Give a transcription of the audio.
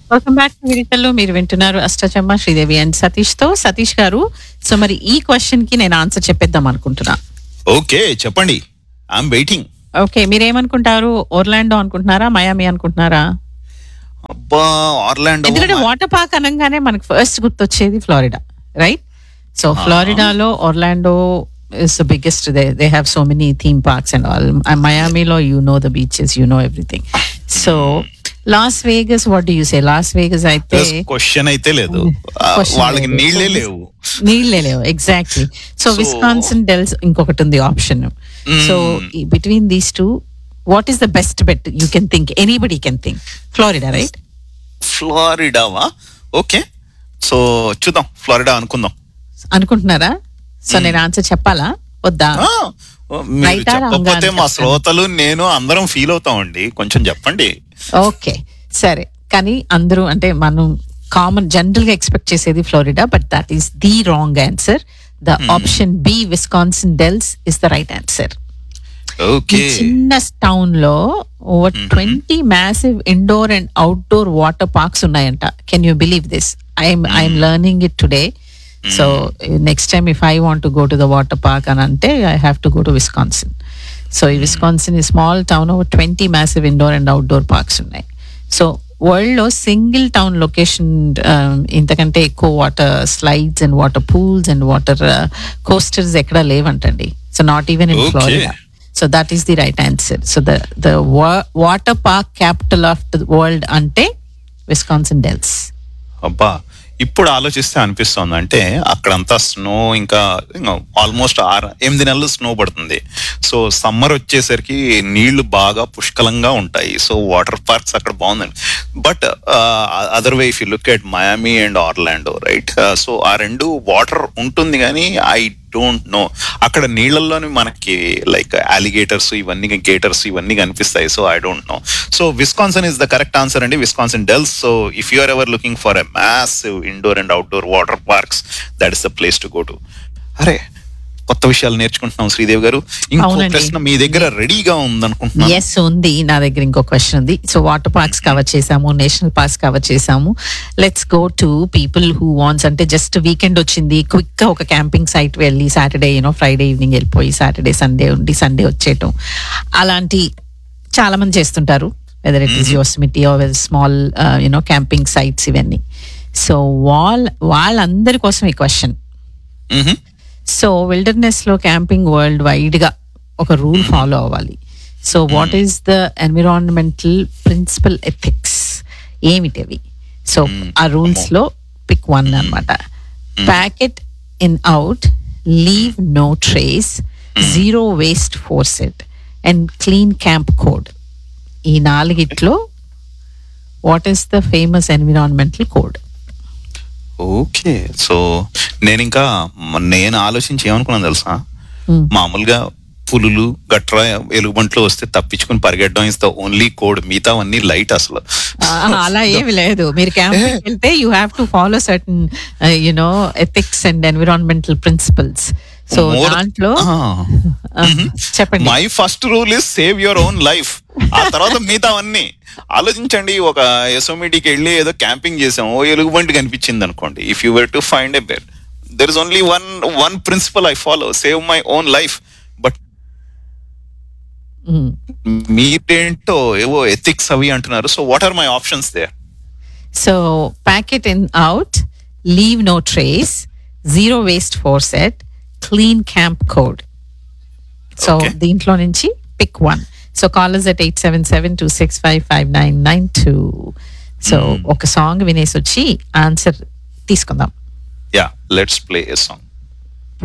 Welcome back to విరిటల్లో మీరు వింటున్నారు అష్టచమ్మ Sridevi and Satish తో సతీష్ గారు సో మరి ఈ క్వశ్చన్ కి నేను ఆన్సర్ చెప్పేద్దాం అనుకుంటున్నా ఓకే చెప్పండి ఐఎమ్ వెయిటింగ్ ఓకే మీరేమనుకుంటారు ఒర్లాండో అనుకుంటున్నారా మయామి అనుకుంటున్నారా అబ్బా ఆర్లాండో ఎందుకంటే వాటర్ పార్క్ అనగానే మనకు ఫస్ట్ గుర్తొచ్చేది ఫ్లోరిడా రైట్ సో ఫ్లోరిడాలో Orlando is the biggest they they have so many theme parks and all మయామిలో you know the beaches you know everything so Las Vegas what do you say Las Vegas అయితే question అయితే లేదు ఆ, Question వాళ్ళకి లేదు. నీళ్ళే So, లేవు నీళ్ళే లేవు exactly so So- Wisconsin Dells ఇంకొకటి ఉంది option so between these two what is the best bet you can think anybody can think Florida right ఫ్లోరిడావా ఓకే సో చూద్దాం ఫ్లోరిడా అనుకుందాం అనుకుంటున్నారా సో నేను ఆన్సర్ చెప్పాలా వద్దా ఆ, మీరు Right or wrong చెప్పకపోతే అని మా చెప్తాను. శ్రోతలు నేను అందరం ఫీల్ అవుతామండి కొంచెం చెప్పండి ఓకే సరే కానీ అందరూ అంటే మనం కామన్ జనరల్ గా ఎక్స్పెక్ట్ చేసేది Florida but that is the wrong answer the option B Wisconsin Dells is the right answer ఈ ఓకే చిన్న టౌన్ లో over twenty massive indoor and outdoor water parks ఉన్నాయంట can you believe this I'm I'm learning it today so next time if I want to go to the water park అని అంటే I have to go to Wisconsin so ఈ Wisconsin ఈ small town over twenty massive indoor and outdoor parks ఉన్నాయి so world లో single town location ఇంతకంటే ఎక్కువ water slides and water pools and water coasters ఎక్కడ లేవంటండి so not even in Okay. Florida so that is the right answer so the the water park capital of the world అంటే Wisconsin Dells అబ్బా ఇప్పుడు ఆలోచిస్తే అనిపిస్తుంది అంటే అక్కడంతా snow ఇంకా ఆల్మోస్ట్ ఆరు ఎనిమిది నెలలు స్నో పడుతుంది సో సమ్మర్ వచ్చేసరికి నీళ్లు బాగా పుష్కలంగా ఉంటాయి సో వాటర్ పార్క్స్ అక్కడ బాగుందండి but other way if you look at Miami and Orlando right so ఆ రెండు వాటర్ ఉంటుంది కానీ ఐ డోంట్ నో అక్కడ నీళ్ళల్లోనే మనకి లైక్ అలిగేటర్స్ ఇవన్నీ గేటర్స్ ఇవన్నీ కనిపిస్తాయి so I don't know so Wisconsin is the correct answer అండి Wisconsin Dells so if you are ever looking for a massive indoor and outdoor water parks that is the place to go to అరే కొత్త విషయాలు నేర్చుకుంటున్నాం శ్రీదేవి గారు ఇంకో అవునండి. ప్రశ్న మీ దగ్గర రెడీగా ఉందనుకుంటున్నాను ఎస్ ఉంది నా దగ్గర ఇంకో క్వశ్చన్ ఉంది సో వాటర్ పార్క్స్ కవర్ చేసాము నేషనల్ పార్క్స్ కవర్ చేసాము let's go to people who wants అంటే జస్ట్ వీకెండ్ వచ్చింది క్విక్ గా ఒక క్యాంపింగ్ సైట్ వెళ్ళి సాటర్డే యూనో ఫ్రైడే ఈవినింగ్ వెళ్ళిపోయి సాటర్డే సండే ఉండి సండే వచ్చేయటం అలాంటి చాలా మంది చేస్తుంటారు weather it is Yosemite or small you know camping sites ఇవన్నీ సో వాళ్ళ వాళ్ళందరి కోసం ఈ క్వశ్చన్ మ్హూ. సో విల్డర్నెస్ లో క్యాంపింగ్ వరల్డ్ వైడ్ గా ఒక రూల్ ఫాలో అవ్వాలి so what is the environmental principle ethics ఏమిటి అవి సో ఆ రూల్స్ లో పిక్ వన్ అన్నమాట pack it in out leave no trace zero waste forest and clean camp code ఈ నాలుగిట్లో what is the famous environmental code okay so నేను ఇంకా మ- నేను ఆలోచించి ఏమనుకున్నాను తెలుసా Hmm. మామూలుగా పులులు గట్రా ఎలుగుబంట్లు వస్తే తప్పించుకుని పరిగెట్టడం ఇస్ ద ఓన్లీ కోడ్ మిగతావన్నీ లైట్ అసలు ఆ, అలా ఏమి లేదు మీరు క్యాంప్ వెళ్తే you have to follow certain you know ethics and environmental principles so More- దాంట్లో Ah. ఆ, చెప్పండి my first rule is save your own life ఆ తర్వాత మిగతావన్నీ ఆలోచించండి ఒక ఎసోమిటీకి వెళ్ళి ఏదో క్యాంపింగ్ చేసాం ఓ ఎలుగుబంటి కనిపించింది అనుకోండి if you were to find a bear there is only one one principle I follow save my own life but Mm. మీరేంటో ఏవో ఎథిక్స్ అవి అంటున్నారు so what are my options they so pack it in out leave no trace zero waste forest clean camp code so Okay. దీంట్లో నుంచి pick one so callers at eight seven seven two six five five nine nine two so ఒక song వినేసి వచ్చి answer తీసుకుందాం yeah let's play a song